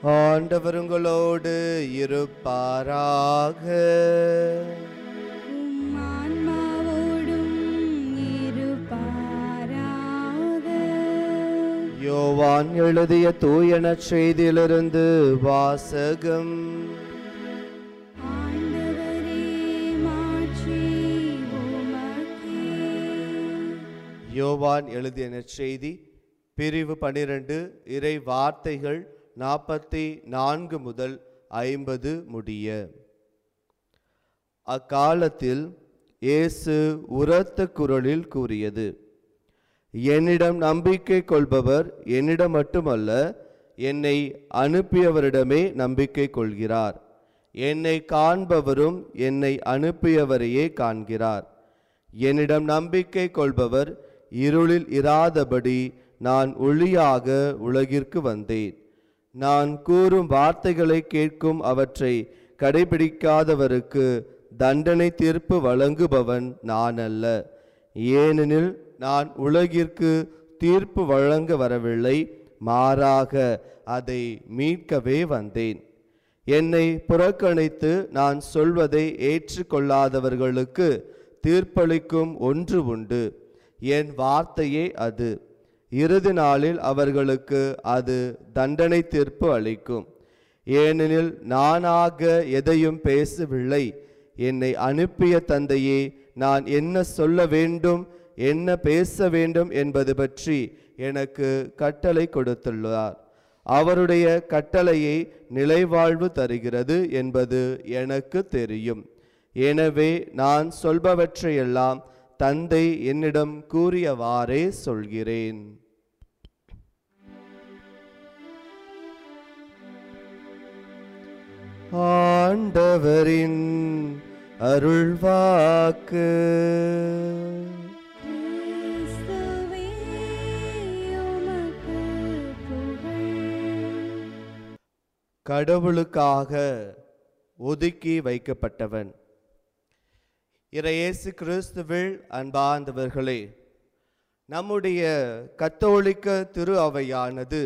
ஆண்டவர் உங்களோடு இருப்பாராக உம் ஆன்மாவோடும் இருப்பாராக யோவான் எழுதிய தூயன செய்தியிலிருந்து வாசகம் ஆண்டவரே மாட்சி உமக்கே யோவான் எழுதிய நற்செய்தி பிரிவு பனிரெண்டு இறை வார்த்தைகள் நாற்பத்தி நான்கு முதல் ஐம்பது முடிய அக்காலத்தில் இயேசு உரத்த குரலில் கூறியது என்னிடம் நம்பிக்கை கொள்பவர் என்னிடம் மட்டுமல்ல என்னை அனுப்பியவரிடமே நம்பிக்கை கொள்கிறார் என்னை காண்பவரும் என்னை அனுப்பியவரையே காண்கிறார் என்னிடம் நம்பிக்கை கொள்பவர் இருளில் இராதபடி நான் ஒளியாக உலகிற்கு வந்தேன் நான் கூறும் வார்த்தைகளை கேட்கும் அவற்றை கடைபிடிக்காதவருக்கு தண்டனை தீர்ப்பு வழங்குபவன் நான் அல்ல ஏனெனில் நான் உலகிற்கு தீர்ப்பு வழங்க வரவில்லை மாறாக அதை மீட்கவே வந்தேன் என்னை புறக்கணித்து நான் சொல்வதை ஏற்றுக்கொள்ளாதவர்களுக்கு தீர்ப்பளிக்கும் ஒன்று உண்டு என் வார்த்தையே அது இறுதி நாளில் அவர்களுக்கு அது தண்டனை தீர்ப்பு அளிக்கும் ஏனெனில் நானாக எதையும் பேசவில்லை என்னை அனுப்பிய தந்தையே நான் என்ன சொல்ல வேண்டும் என்ன பேச வேண்டும் என்பது பற்றி எனக்கு கட்டளை கொடுத்துள்ளார் அவருடைய கட்டளையை நிலைவாழ்வு தருகிறது என்பது எனக்கு தெரியும் எனவே நான் சொல்பவற்றையெல்லாம் தந்தை என்னிடம் கூறியவாறே சொல்கிறேன் ஆண்டவரின் அருள்வாக்கு கிறிஸ்துவே உமக்கு புகழ் கடவுளுக்காக ஒதுக்கி வைக்கப்பட்டவன் இறையேசு கிறிஸ்துவில் அன்பார்ந்தவர்களே நம்முடைய கத்தோலிக்க திரு அவையானது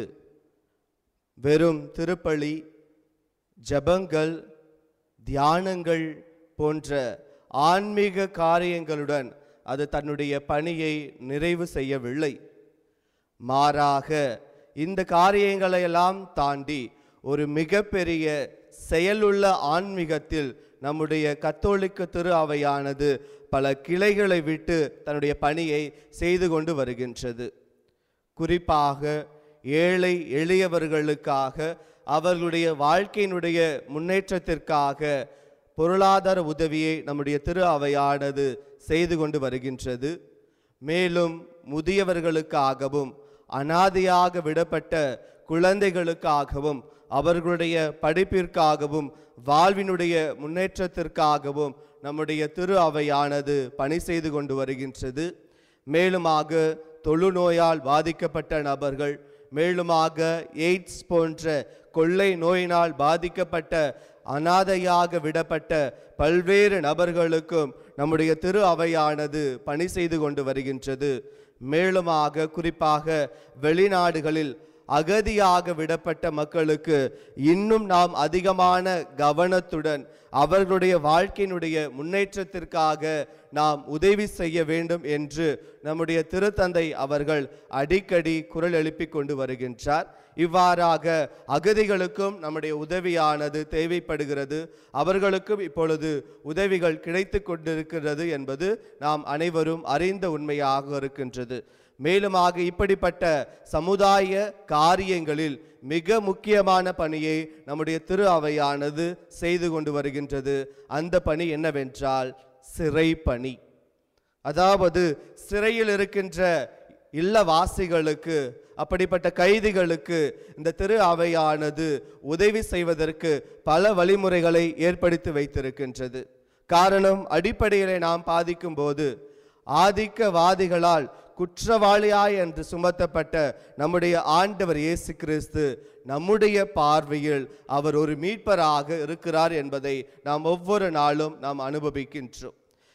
வெறும் திருப்பலி ஜபங்கள் தியானங்கள் போன்ற ஆன்மீக காரியங்களுடன் அது தன்னுடைய பணியை நிறைவு செய்யவில்லை மாறாக இந்த காரியங்களையெல்லாம் தாண்டி ஒரு மிகப்பெரிய செயலுள்ள ஆன்மீகத்தில் நம்முடைய கத்தோலிக்க திரு அவையானது பல கிளைகளை விட்டு தன்னுடைய பணியை செய்து கொண்டு வருகின்றது குறிப்பாக ஏழை எளியவர்களுக்காக அவர்களுடைய வாழ்க்கையினுடைய முன்னேற்றத்திற்காக பொருளாதார உதவியை நம்முடைய திரு அவையானது செய்து கொண்டு வருகின்றது மேலும் முதியவர்களுக்காகவும் அனாதையாக விடப்பட்ட குழந்தைகளுக்காகவும் அவர்களுடைய படிப்பிற்காகவும் வாழ்வினுடைய முன்னேற்றத்திற்காகவும் நம்முடைய திரு அவையானது பணி செய்து கொண்டு வருகின்றது மேலுமாக தொழுநோயால் பாதிக்கப்பட்ட நபர்கள் மேலுமாக எய்ட்ஸ் போன்ற கொள்ளை நோயினால் பாதிக்கப்பட்ட அனாதையாக விடப்பட்ட பல்வேறு நபர்களுக்கும் நம்முடைய திரு அவையானது பணி செய்து கொண்டு வருகின்றது மேலுமாக குறிப்பாக வெளிநாடுகளில் அகதியாக விடப்பட்ட மக்களுக்கு இன்னும் நாம் அதிகமான கவனத்துடன் அவர்களுடைய வாழ்க்கையினுடைய முன்னேற்றத்திற்காக நாம் உதவி செய்ய வேண்டும் என்று நம்முடைய திருத்தந்தை அவர்கள் அடிக்கடி குரல் எழுப்பிக் கொண்டு வருகின்றார் இவ்வாறாக அகதிகளுக்கும் நம்முடைய உதவியானது தேவைப்படுகிறது அவர்களுக்கும் இப்பொழுது உதவிகள் கிடைத்து கொண்டிருக்கிறது என்பது நாம் அனைவரும் அறிந்த உண்மையாக இருக்கின்றது மேலுமாக இப்படிப்பட்ட சமுதாய காரியங்களில் மிக முக்கியமான பணியை நம்முடைய திரு அவையானது செய்து கொண்டு வருகின்றது அந்த பணி என்னவென்றால் சிறை பணி அதாவது சிறையில் இருக்கின்ற இல்லவாசிகளுக்கு அப்படிப்பட்ட கைதிகளுக்கு இந்த திரு அவையானது உதவி செய்வதற்கு பல வழிமுறைகளை ஏற்படுத்தி வைத்திருக்கின்றது காரணம் அடிப்படையிலே நாம் பாதிக்கும் போது ஆதிக்கவாதிகளால் குற்றவாளியாய் என்று சுமத்தப்பட்ட நம்முடைய ஆண்டவர் இயேசு கிறிஸ்து நம்முடைய பார்வையில் அவர் ஒரு மீட்பராக இருக்கிறார் என்பதை நாம் ஒவ்வொரு நாளும் நாம் அனுபவிக்கின்றோம்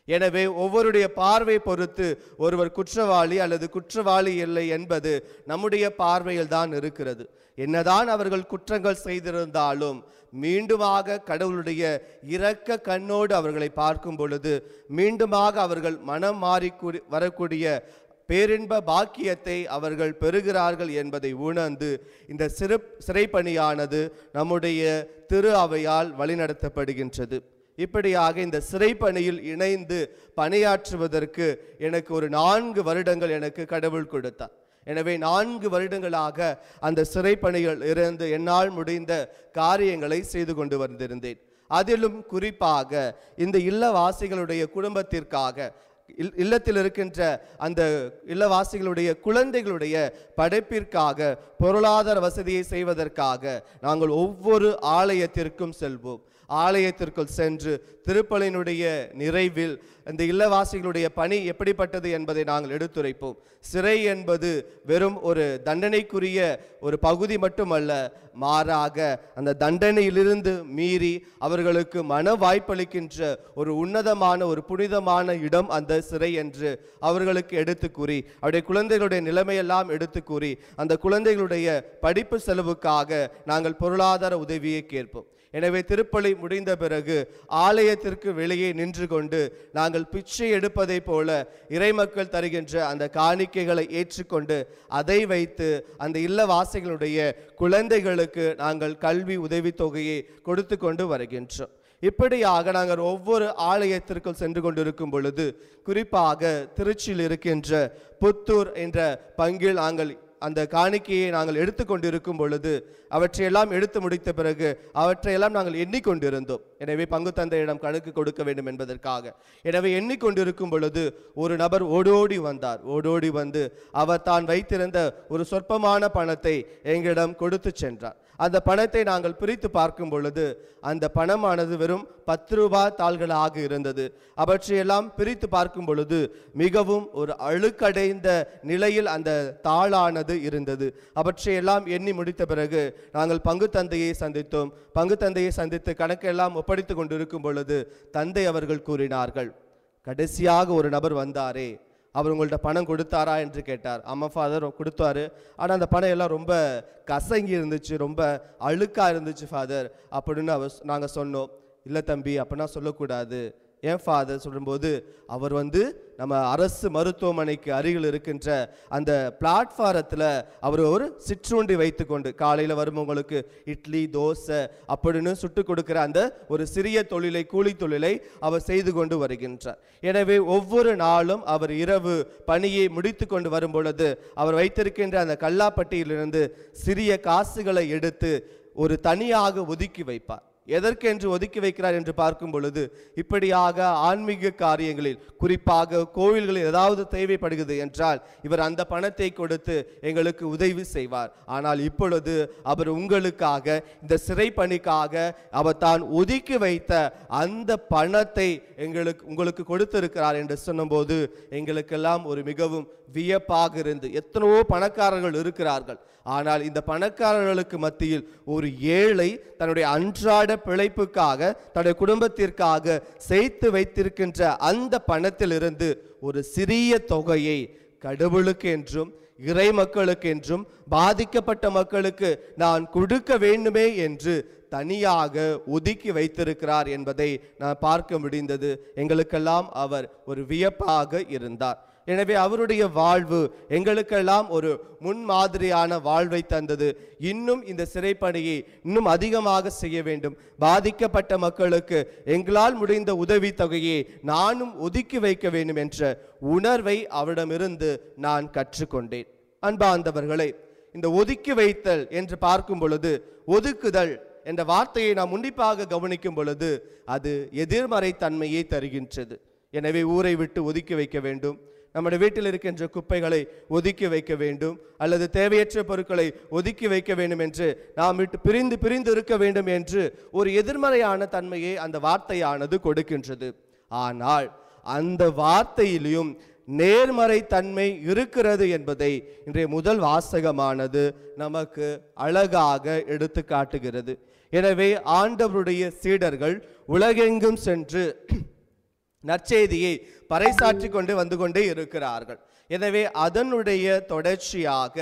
எனவே ஒவ்வொருடைய பார்வை பொறுத்து ஒருவர் குற்றவாளி அல்லது குற்றவாளி இல்லை என்பது நம்முடைய பார்வையில் தான் இருக்கிறது என்னதான் அவர்கள் குற்றங்கள் செய்திருந்தாலும் மீண்டுமாக கடவுளுடைய இரக்க கண்ணோடு அவர்களை பார்க்கும் பொழுது மீண்டுமாக அவர்கள் மனம் மாறி கூடி- வரக்கூடிய பேரின்ப பாக்கியத்தை அவர்கள் பெறுகிறார்கள் என்பதை உணர்ந்து இந்த சிறு சிறைப்பணியானது நம்முடைய திரு அவையால் வழிநடத்தப்படுகின்றது இப்படியாக இந்த சிறைப்பணியில் இணைந்து பணியாற்றுவதற்கு எனக்கு ஒரு நான்கு வருடங்கள் எனக்கு கடவுள் கொடுத்தார் எனவே நான்கு வருடங்களாக அந்த சிறைப்பணிகள் இருந்து என்னால் முடிந்த காரியங்களை செய்து கொண்டு வந்திருந்தேன் அதிலும் குறிப்பாக இந்த இல்லவாசிகளுடைய குடும்பத்திற்காக இல்- இல்லத்தில் இருக்கின்ற அந்த இல்லவாசிகளுடைய குழந்தைகளுடைய படைப்பிற்காக பொருளாதார வசதியை செய்வதற்காக நாங்கள் ஒவ்வொரு ஆலயத்திற்கும் செல்வோம் ஆலயத்திற்குள் சென்று திருப்பலினுடைய நிறைவில் இந்த இல்லவாசிகளுடைய பணி எப்படிப்பட்டது என்பதை நாங்கள் எடுத்துரைப்போம் சிறை என்பது வெறும் ஒரு தண்டனைக்குரிய ஒரு பகுதி மட்டுமல்ல மாறாக அந்த தண்டனையிலிருந்து மீறி அவர்களுக்கு மன வாய்ப்பளிக்கின்ற ஒரு உன்னதமான ஒரு புனிதமான இடம் அந்த சிறை என்று அவர்களுக்கு எடுத்து கூறி அவருடைய குழந்தைகளுடைய நிலைமையெல்லாம் எடுத்து கூறி அந்த குழந்தைகளுடைய படிப்பு செலவுக்காக நாங்கள் பொருளாதார உதவியை கேட்போம் எனவே திருப்பலி முடிந்த பிறகு ஆலயத்திற்கு வெளியே நின்று கொண்டு நாங்கள் பிச்சை எடுப்பதைப் போல இறைமக்கள் தருகின்ற அந்த காணிக்கைகளை ஏற்றுக்கொண்டு அதை வைத்து அந்த இல்லவாசிகளுடைய குழந்தைகளுக்கு நாங்கள் கல்வி உதவித்தொகையை கொடுத்து கொண்டு வருகின்றோம் இப்படியாக நாங்கள் ஒவ்வொரு ஆலயத்திற்குள் சென்று கொண்டிருக்கும் பொழுது குறிப்பாக திருச்சியில் இருக்கின்ற புத்தூர் என்ற பங்கில் நாங்கள் அந்த காணிக்கையை நாங்கள் எடுத்துக்கொண்டிருக்கும் பொழுது அவற்றையெல்லாம் எடுத்து முடித்த பிறகு அவற்றையெல்லாம் நாங்கள் எண்ணிக்கொண்டிருந்தோம் எனவே பங்கு தந்தையிடம் கணக்கு கொடுக்க வேண்டும் என்பதற்காக எனவே எண்ணிக்கொண்டிருக்கும் பொழுது ஒரு நபர் ஓடோடி வந்தார் ஓடோடி வந்து அவர் தான் வைத்திருந்த ஒரு சொற்பமான பணத்தை எங்களிடம் கொடுத்து சென்றார் அந்த பணத்தை நாங்கள் பிரித்து பார்க்கும் பொழுது அந்த பணமானது வெறும் பத்து ரூபாய் தாள்களாக இருந்தது அவற்றையெல்லாம் பிரித்து பார்க்கும் பொழுது மிகவும் ஒரு அழுக்கடைந்த நிலையில் அந்த தாளானது இருந்தது அவற்றையெல்லாம் எண்ணி முடித்த பிறகு நாங்கள் பங்கு தந்தையை சந்தித்தோம் பங்கு தந்தையை சந்தித்து கணக்கெல்லாம் ஒப்படைத்து கொண்டிருக்கும் பொழுது தந்தை அவர்கள் கூறினார்கள் கடைசியாக ஒரு நபர் வந்தாரே அவர் உங்கள்ட்ட பணம் கொடுத்தாரா என்று கேட்டார் அம்மா ஃபாதர் கொடுத்தாரு ஆனால் அந்த பணம் எல்லாம் ரொம்ப கசங்கி இருந்துச்சு ரொம்ப அழுக்கா இருந்துச்சு ஃபாதர் அப்படின்னு அவர் நாங்கள் சொன்னோம் இல்லை தம்பி அப்படின்னா சொல்லக்கூடாது ஏன் ஃபாதர் சொல்லும்போது அவர் வந்து நம்ம அரசு மருத்துவமனைக்கு அருகில் இருக்கின்ற அந்த பிளாட்ஃபாரத்தில் அவர் ஒரு சிற்றுண்டி வைத்துக்கொண்டு காலையில் வருபவங்களுக்கு இட்லி தோசை அப்படின்னு சுட்டு கொடுக்கிற அந்த ஒரு சிறிய தொழிலை கூலி தொழிலை அவர் செய்து கொண்டு வருகின்றார் எனவே ஒவ்வொரு நாளும் அவர் இரவு பணியை முடித்து கொண்டு வரும் பொழுது அவர் வைத்திருக்கின்ற அந்த கல்லாப்பட்டியிலிருந்து சிறிய காசுகளை எடுத்து ஒரு தனியாக ஒதுக்கி வைப்பார் எதற்கென்று ஒதுக்கி வைக்கிறார் என்று பார்க்கும் பொழுது இப்படியாக ஆன்மீக காரியங்களில் குறிப்பாக கோவில்களில் ஏதாவது தேவைப்படுகிறது என்றால் இவர் அந்த பணத்தை கொடுத்து எங்களுக்கு உதவி செய்வார் ஆனால் இப்பொழுது அவர் உங்களுக்காக இந்த சிறை பணிக்காக அவர் தான் ஒதுக்கி வைத்த அந்த பணத்தை எங்களுக்கு உங்களுக்கு கொடுத்திருக்கிறார் என்று சொன்னபோது எங்களுக்கெல்லாம் ஒரு மிகவும் வியப்பாக இருந்து எத்தனையோ பணக்காரர்கள் இருக்கிறார்கள் ஆனால் இந்த பணக்காரர்களுக்கு மத்தியில் ஒரு ஏழை தன்னுடைய அன்றாட பிழைப்புக்காக தன்னுடைய குடும்பத்திற்காக சேர்த்து வைத்திருக்கின்ற அந்த பணத்திலிருந்து ஒரு சிறிய தொகையை கடவுளுக்கு என்றும் இறை மக்களுக்கு என்றும் பாதிக்கப்பட்ட மக்களுக்கு நான் கொடுக்க வேண்டுமே என்று தனியாக ஒதுக்கி வைத்திருக்கிறார் என்பதை நான் பார்க்க முடிந்தது எங்களுக்கெல்லாம் அவர் ஒரு வியப்பாக இருந்தார் எனவே அவருடைய வாழ்வு எங்களுக்கெல்லாம் ஒரு முன்மாதிரியான வாழ்வை தந்தது இன்னும் இந்த சிறைப்பணியை இன்னும் அதிகமாக செய்ய வேண்டும் பாதிக்கப்பட்ட மக்களுக்கு எங்களால் முடிந்த உதவி தொகையை நானும் ஒதுக்கி வைக்க வேண்டும் என்ற உணர்வை அவரிடமிருந்து நான் கற்றுக்கொண்டேன் அன்பார்ந்தவர்களே இந்த ஒதுக்கி வைத்தல் என்று பார்க்கும் பொழுது ஒதுக்குதல் என்ற வார்த்தையை நாம் உன்னிப்பாக கவனிக்கும் பொழுது அது எதிர்மறை தன்மையை தருகின்றது எனவே ஊரை விட்டு ஒதுக்கி வைக்க வேண்டும் நம்முடைய வீட்டில் இருக்கின்ற குப்பைகளை ஒதுக்கி வைக்க வேண்டும் அல்லது தேவையற்ற பொருட்களை ஒதுக்கி வைக்க வேண்டும் என்று நாம் விட்டு பிரிந்து பிரிந்து இருக்க வேண்டும் என்று ஒரு எதிர்மறையான தன்மையை அந்த வார்த்தையானது கொடுக்கின்றது ஆனால் அந்த வார்த்தையிலும் நேர்மறை தன்மை இருக்கிறது என்பதை இன்றைய முதல் வாசகமானது நமக்கு அழகாக எடுத்து காட்டுகிறது எனவே ஆண்டவருடைய சீடர்கள் உலகெங்கும் சென்று நற்செய்தியை பறைசாற்றி கொண்டு வந்து கொண்டே இருக்கிறார்கள் எனவே அதனுடைய தொடர்ச்சியாக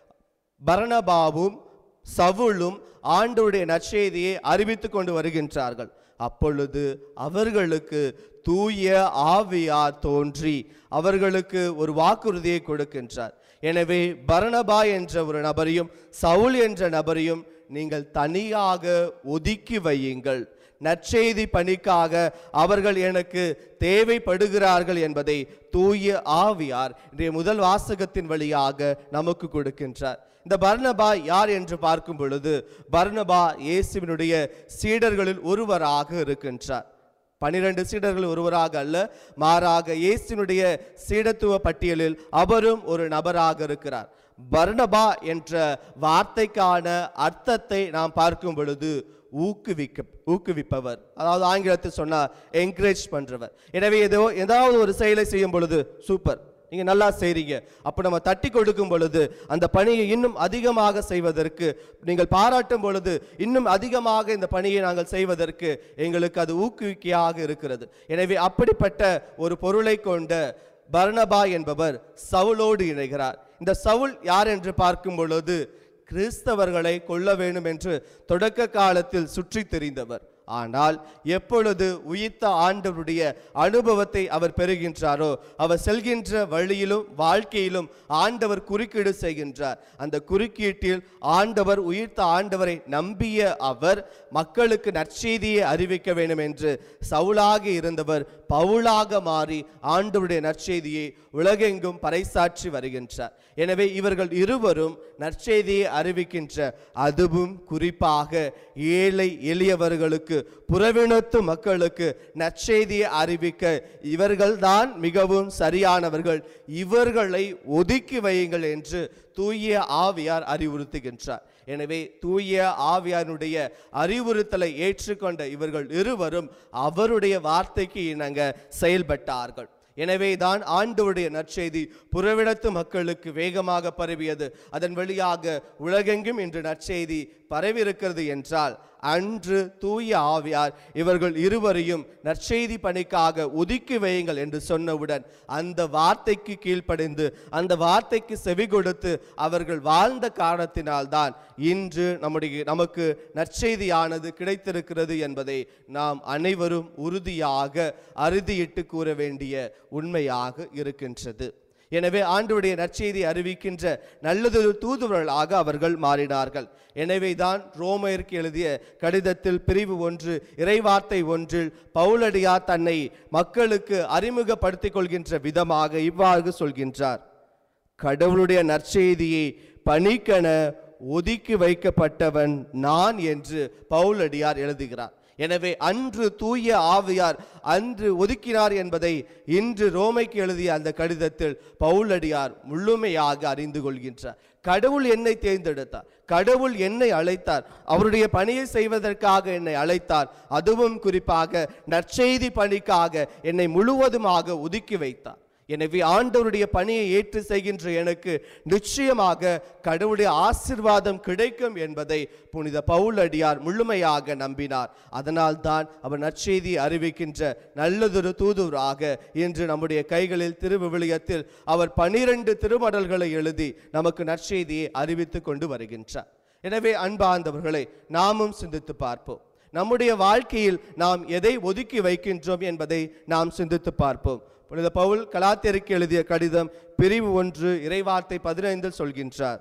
பரணபாவும் சவுலும் ஆண்டவருடைய நற்செய்தியை அறிவித்துக் கொண்டு வருகின்றார்கள் அப்பொழுது அவர்களுக்கு தூய ஆவியார் தோன்றி அவர்களுக்கு ஒரு வாக்குறுதியை கொடுக்கின்றார் எனவே பரணபா என்ற ஒரு நபரையும் சவுல் என்ற நபரையும் நீங்கள் தனியாக ஒதுக்கி வையுங்கள் நற்செய்தி பணிக்காக அவர்கள் எனக்கு தேவைப்படுகிறார்கள் என்பதை தூய ஆவியார் இன்றைய முதல் வாசகத்தின் வழியாக நமக்கு கொடுக்கின்றார் இந்த பர்னபா யார் என்று பார்க்கும் பொழுது பர்னபா இயேசுவினுடைய சீடர்களில் ஒருவராக இருக்கின்றார் பனிரெண்டு சீடர்கள் ஒருவராக அல்ல மாறாக இயேசுனுடைய சீடத்துவ பட்டியலில் அவரும் ஒரு நபராக இருக்கிறார் பர்னபா என்ற வார்த்தைக்கான அர்த்தத்தை நாம் பார்க்கும் பொழுது ஊக்குவிக்க ஊக்குவிப்பவர் அதாவது ஆங்கிலத்தில் சொன்னால் என்கரேஜ் பண்றவர் எனவே ஏதோ ஏதாவது ஒரு செயலை செய்யும் பொழுது சூப்பர் நீங்க நல்லா செய்றீங்க அப்போ நம்ம தட்டி கொடுக்கும் பொழுது அந்த பணியை இன்னும் அதிகமாக செய்வதற்கு நீங்கள் பாராட்டும் பொழுது இன்னும் அதிகமாக இந்த பணியை நாங்கள் செய்வதற்கு எங்களுக்கு அது ஊக்குவிக்கையாக இருக்கிறது எனவே அப்படிப்பட்ட ஒரு பொருளை கொண்ட பர்னபா என்பவர் சவுலோடு இணைகிறார் இந்த சவுல் யார் என்று பார்க்கும் பொழுது கிறிஸ்தவர்களை கொல்ல வேண்டும் என்று தொடக்க காலத்தில் சுற்றித் திரிந்தவர் ஆனால் எப்பொழுது உயிர்த்த ஆண்டவருடைய அனுபவத்தை அவர் பெறுகின்றாரோ அவர் செல்கின்ற வழியிலும் வாழ்க்கையிலும் ஆண்டவர் குறுக்கீடு செய்கின்றார் அந்த குறுக்கீட்டில் ஆண்டவர் உயிர்த்த ஆண்டவரை நம்பிய அவர் மக்களுக்கு நற்செய்தியை அறிவிக்க வேண்டும் என்று சவுலாக இருந்தவர் பவுலாக மாறி ஆண்டவருடைய நற்செய்தியை உலகெங்கும் பறைசாற்றி வருகின்றார் எனவே இவர்கள் இருவரும் நற்செய்தியை அறிவிக்கின்ற அதுவும் குறிப்பாக ஏழை எளியவர்களுக்கு புறவினத்து மக்களுக்கு நற்செய்தியை அறிவிக்க இவர்கள்தான் மிகவும் சரியானவர்கள் இவர்களை ஒதுக்கி வையுங்கள் என்று தூய ஆவியார் அறிவுறுத்துகின்றார் எனவே தூய ஆவியாருடைய அறிவுறுத்தலை ஏற்றுக்கொண்ட இவர்கள் இருவரும் அவருடைய வார்த்தைக்கு இணங்க செயல்பட்டார்கள் எனவே தான் ஆண்டவருடைய நற்செய்தி புறவிடத்து மக்களுக்கு வேகமாக பரவியது அதன் வழியாக உலகெங்கும் இன்று நற்செய்தி பரவியிருக்கிறது என்றால் அன்று தூய ஆவியார் இவர்கள் இருவரையும் நற்செய்தி பணிக்காக ஒதுக்கி வையுங்கள் என்று சொன்னவுடன் அந்த வார்த்தைக்கு கீழ்ப்படிந்து அந்த வார்த்தைக்கு செவி கொடுத்து அவர்கள் வாழ்ந்த காரணத்தினால்தான் இன்று நம்முடைய நமக்கு நற்செய்தியானது கிடைத்திருக்கிறது என்பதை நாம் அனைவரும் உறுதியாக அறுதியிட்டு கூற வேண்டிய உண்மையாக இருக்கின்றது எனவே ஆண்டவருடைய நற்செய்தி அறிவிக்கின்ற நல்லதொரு தூதுவர்களாக அவர்கள் மாறினார்கள் எனவேதான் ரோமையருக்கு எழுதிய கடிதத்தில் பிரிவு ஒன்று இறைவார்த்தை ஒன்றில் பவுலடியார் தன்னை மக்களுக்கு அறிமுகப்படுத்திக் கொள்கின்ற விதமாக இவ்வாறு சொல்கின்றார் கடவுளுடைய நற்செய்தியை பணிக்கென ஒதுக்கி வைக்கப்பட்டவன் நான் என்று பவுலடியார் எழுதுகிறார் எனவே அன்று தூய ஆவியார் அன்று ஒதுக்கினார் என்பதை இன்று ரோமைக்கு எழுதிய அந்த கடிதத்தில் பவுலடியார் முழுமையாக அறிந்து கொள்கின்றார் கடவுள் என்னை தேர்ந்தெடுத்தார் கடவுள் என்னை அழைத்தார் அவருடைய பணியை செய்வதற்காக என்னை அழைத்தார் அதுவும் குறிப்பாக நற்செய்தி பணிக்காக என்னை முழுவதுமாக ஒதுக்கி வைத்தார் எனவே ஆண்டவருடைய பணியை ஏற்று செய்கின்ற எனக்கு நிச்சயமாக கடவுளுடைய ஆசிர்வாதம் கிடைக்கும் என்பதை புனித பவுலடியார் முழுமையாக நம்பினார் அதனால்தான் அவர் நற்செய்தி அறிவிக்கின்ற நல்லதொரு தூதுவராக இன்று நம்முடைய கைகளில் திருவிவிலியத்தில் அவர் பனிரெண்டு திருமடல்களை எழுதி நமக்கு நற்செய்தியை அறிவித்துக் கொண்டு வருகின்றார் எனவே அன்பார்ந்தவர்களை நாமும் சிந்தித்து பார்ப்போம் நம்முடைய வாழ்க்கையில் நாம் எதை ஒதுக்கி வைக்கின்றோம் என்பதை நாம் சிந்தித்து பார்ப்போம் புனித பவுல் கலாத்தியருக்கு எழுதிய கடிதம் பிரிவு ஒன்று இறைவார்த்தை பதினைந்தில் சொல்கின்றார்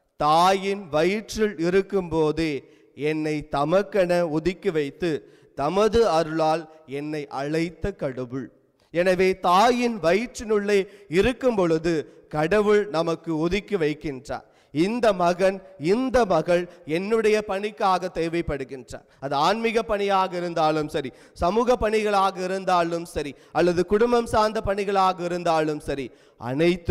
தாயின் வயிற்றில் இருக்கும்போதே என்னை தமக்கென ஒதுக்கி வைத்து தமது அருளால் என்னை அழைத்த கடவுள் எனவே தாயின் வயிற்றினுள்ளே இருக்கும் பொழுது கடவுள் நமக்கு ஒதுக்கி வைக்கின்றார் இந்த மகன் இந்த மகள் என்னுடைய பணிக்காக தேவைப்படுகின்றார் அது ஆன்மீக பணியாக இருந்தாலும் சரி சமூக பணிகளாக இருந்தாலும் சரி அல்லது குடும்பம் சார்ந்த பணிகளாக இருந்தாலும் சரி அனைத்தும்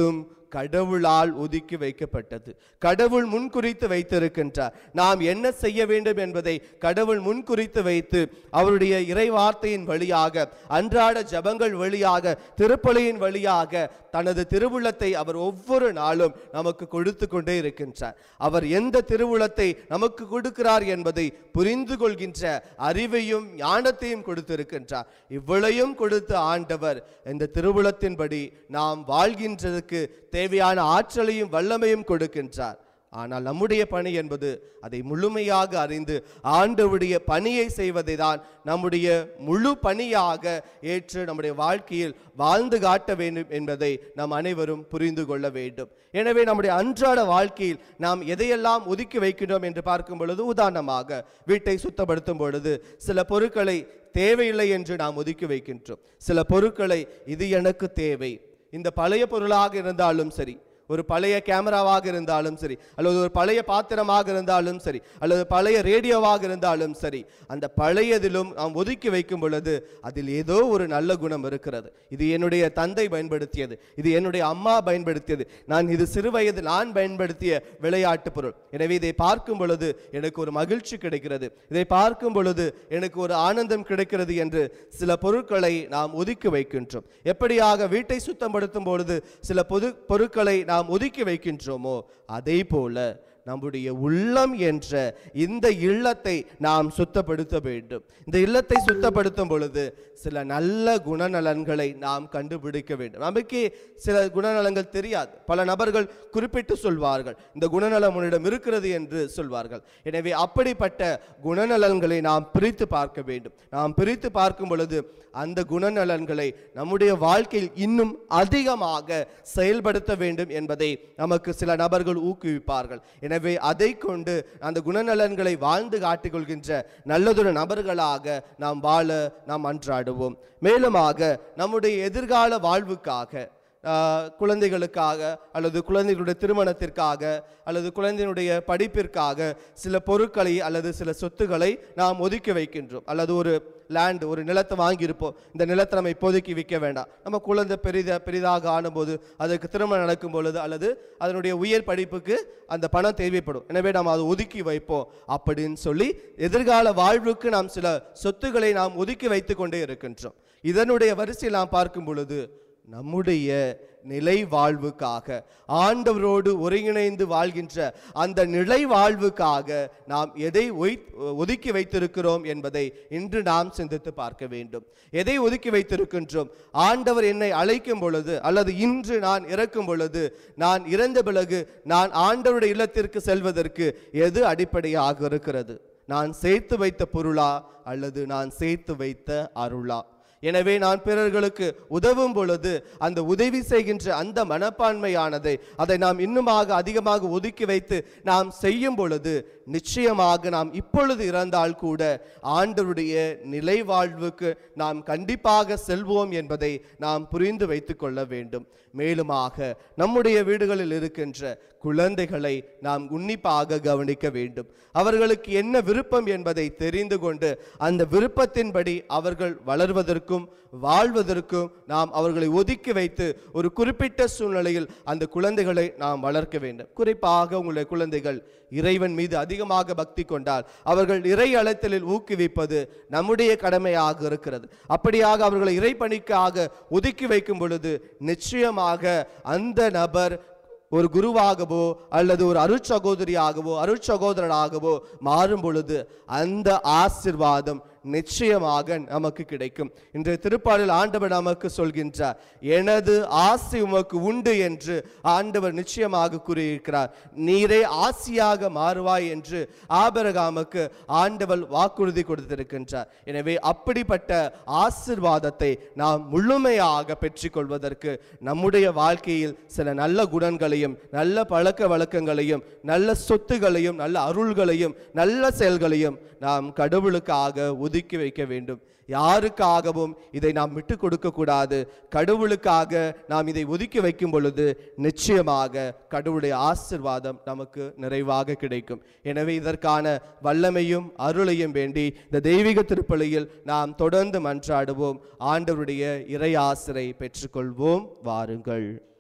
கடவுளால் ஒதுக்கி வைக்கப்பட்டது கடவுள் முன்குறித்து வைத்திருக்கின்றார் நாம் என்ன செய்ய வேண்டும் என்பதை கடவுள் முன்குறித்து வைத்து அவருடைய இறைவார்த்தையின் வழியாக அன்றாட ஜபங்கள் வழியாக திருப்பலியின் வழியாக தனது திருவுளத்தை அவர் ஒவ்வொரு நாளும் நமக்கு கொடுத்து கொண்டே இருக்கின்றார் அவர் எந்த திருவுளத்தை நமக்கு கொடுக்கிறார் என்பதை புரிந்து கொள்கின்ற அறிவையும் ஞானத்தையும் கொடுத்திருக்கின்றார் இவ்வளையும் கொடுத்த ஆண்டவர் இந்த திருவுளத்தின்படி நாம் வாழ்கின்றதுக்கு தேவையான ஆற்றலையும் வல்லமையும் கொடுக்கின்றார் ஆனால் நம்முடைய பணி என்பது அதை முழுமையாக அறிந்து ஆண்டவருடைய பணியை செய்வதை தான் நம்முடைய முழு பணியாக ஏற்று நம்முடைய வாழ்க்கையில் வாழ்ந்து காட்ட வேண்டும் என்பதை நாம் அனைவரும் புரிந்து கொள்ள வேண்டும் எனவே நம்முடைய அன்றாட வாழ்க்கையில் நாம் எதையெல்லாம் ஒதுக்கி வைக்கின்றோம் என்று பார்க்கும் பொழுது உதாரணமாக வீட்டை சுத்தப்படுத்தும் பொழுது சில பொருட்களை தேவையில்லை என்று நாம் ஒதுக்கி வைக்கின்றோம் சில பொருட்களை இது எனக்கு தேவை இந்த பழைய பொருளாக இருந்தாலும் சரி ஒரு பழைய கேமராவாக இருந்தாலும் சரி அல்லது ஒரு பழைய பாத்திரமாக இருந்தாலும் சரி அல்லது பழைய ரேடியோவாக இருந்தாலும் சரி அந்த பழையதிலும் நாம் ஒதுக்கி வைக்கும் பொழுது அதில் ஏதோ ஒரு நல்ல குணம் இருக்கிறது இது என்னுடைய தந்தை பயன்படுத்தியது இது என்னுடைய அம்மா பயன்படுத்தியது நான் இது சிறு வயது நான் பயன்படுத்திய விளையாட்டு பொருள் எனவே இதை பார்க்கும் பொழுது எனக்கு ஒரு மகிழ்ச்சி கிடைக்கிறது இதை பார்க்கும் பொழுது எனக்கு ஒரு ஆனந்தம் கிடைக்கிறது என்று சில பொருட்களை நாம் ஒதுக்கி வைக்கின்றோம் எப்படியாக வீட்டை சுத்தப்படுத்தும் பொழுது சில பொது பொருட்களை நாம் ஒதுக்கி வைக்கின்றோமோ அதே போல நம்முடைய உள்ளம் என்ற இந்த இல்லத்தை நாம் சுத்தப்படுத்த வேண்டும் இந்த இல்லத்தை சுத்தப்படுத்தும் பொழுது சில நல்ல குணநலன்களை நாம் கண்டுபிடிக்க வேண்டும் நமக்கே சில குணநலங்கள் தெரியாது பல நபர்கள் குறிப்பிட்டு சொல்வார்கள் இந்த குணநலம் உன்னிடம் இருக்கிறது என்று சொல்வார்கள் எனவே அப்படிப்பட்ட குணநலன்களை நாம் பிரித்து பார்க்க வேண்டும் நாம் பிரித்து பார்க்கும் பொழுது அந்த குணநலன்களை நம்முடைய வாழ்க்கையில் இன்னும் அதிகமாக செயல்படுத்த வேண்டும் என்பதை நமக்கு சில நபர்கள் ஊக்குவிப்பார்கள் எனவே அதை கொண்டு அந்த குணநலன்களை வாழ்ந்து காட்டிக்கொள்கின்ற நல்லதொரு நபர்களாக நாம் வாழ நாம் அன்றாடுவோம் மேலுமாக நம்முடைய எதிர்கால வாழ்வுக்காக ஆஹ், குழந்தைகளுக்காக அல்லது குழந்தைகளுடைய திருமணத்திற்காக அல்லது குழந்தையினுடைய படிப்பிற்காக சில பொருட்களை அல்லது சில சொத்துக்களை நாம் ஒதுக்கி வைக்கின்றோம் அல்லது ஒரு லேண்ட் ஒரு நிலத்தை வாங்கியிருப்போம் இந்த நிலத்தை நம்ம இப்போதைக்கு விற்க வேண்டாம் நம்ம குழந்தை பெரித பெரிதாக ஆனும்போது அதுக்கு திருமணம் நடக்கும் பொழுது அல்லது அதனுடைய உயர் படிப்புக்கு அந்த பணம் தேவைப்படும் எனவே நாம் அதை ஒதுக்கி வைப்போம் அப்படின்னு சொல்லி எதிர்கால வாழ்வுக்கு நாம் சில சொத்துக்களை நாம் ஒதுக்கி வைத்து கொண்டே இருக்கின்றோம் இதனுடைய வரிசையில் நாம் பார்க்கும் பொழுது நம்முடைய நிலை வாழ்வுக்காக ஆண்டவரோடு ஒருங்கிணைந்து வாழ்கின்ற அந்த நிலை வாழ்வுக்காக நாம் எதை ஒய்- ஒதுக்கி வைத்திருக்கிறோம் என்பதை இன்று நாம் சிந்தித்து பார்க்க வேண்டும் எதை ஒதுக்கி வைத்திருக்கின்றோம் ஆண்டவர் என்னை அழைக்கும் பொழுது அல்லது இன்று நான் இறக்கும் பொழுது நான் இறந்த பிறகு நான் ஆண்டவருடைய இல்லத்திற்கு செல்வதற்கு எது அடிப்படையாக இருக்கிறது நான் சேர்த்து வைத்த பொருளா அல்லது நான் சேர்த்து வைத்த அருளா எனவே நான் பிறர்களுக்கு உதவும் பொழுது அந்த உதவி செய்கின்ற அந்த மனப்பான்மையானதை அதை நாம் இன்னுமாக அதிகமாக ஒதுக்கி வைத்து நாம் செய்யும் பொழுது நிச்சயமாக நாம் இப்பொழுது இறந்தால் கூட ஆண்டவருடைய நிலை வாழ்வுக்கு நாம் கண்டிப்பாக செல்வோம் என்பதை நாம் புரிந்து வைத்துக் கொள்ள வேண்டும் மேலுமாக நம்முடைய வீடுகளில் இருக்கின்ற குழந்தைகளை நாம் உன்னிப்பாக கவனிக்க வேண்டும் அவர்களுக்கு என்ன விருப்பம் என்பதை தெரிந்து கொண்டு அந்த விருப்பத்தின்படி அவர்கள் வளர்வதற்கும் வாழ்வதற்கும் நாம் அவர்களை ஒதுக்கி வைத்து ஒரு குறிப்பிட்ட சூழ்நிலையில் அந்த குழந்தைகளை நாம் வளர்க்க வேண்டும் குறிப்பாக உங்களுடைய குழந்தைகள் இறைவன் மீது அதிகமாக பக்தி கொண்டால் அவர்கள் இறை அழைத்தலில் ஊக்குவிப்பது நம்முடைய கடமையாக இருக்கிறது அப்படியாக அவர்களை இறை பணிக்காக ஒதுக்கி வைக்கும் பொழுது நிச்சயமாக அந்த நபர் ஒரு குருவாகவோ அல்லது ஒரு அருட்சகோதரியாகவோ அருட்சகோதரனாகவோ மாறும் பொழுது அந்த ஆசிர்வாதம் நிச்சயமாக நமக்கு கிடைக்கும் இன்றைய திருப்பாடல் ஆண்டவர் நமக்கு சொல்கின்றார் எனது ஆசி உமக்கு உண்டு என்று ஆண்டவர் நிச்சயமாக கூறியிருக்கிறார் நீரே ஆசியாக மாறுவாய் என்று ஆபரகாமுக்கு ஆண்டவர் வாக்குறுதி கொடுத்திருக்கின்றார் எனவே அப்படிப்பட்ட ஆசிர்வாதத்தை நாம் முழுமையாக பெற்றுக்கொள்வதற்கு நம்முடைய வாழ்க்கையில் சில நல்ல குணங்களையும் நல்ல பழக்க வழக்கங்களையும் நல்ல சொத்துகளையும் நல்ல அருள்களையும் நல்ல செயல்களையும் நாம் கடவுளுக்காக ஒதுக்கி வைக்க வேண்டும் யாருக்காகவும் இதை நாம் விட்டு கொடுக்க கூடாது கடவுளுக்காக நாம் இதை ஒதுக்கி வைக்கும் பொழுது நிச்சயமாக கடவுளுடைய ஆசிர்வாதம் நமக்கு நிறைவாக கிடைக்கும் எனவே இதற்கான வல்லமையும் அருளையும் வேண்டி இந்த தெய்வீக திருப்பலியில் நாம் தொடர்ந்து மன்றாடுவோம் ஆண்டவருடைய இறை ஆசிரை பெற்றுக்கொள்வோம் வாருங்கள்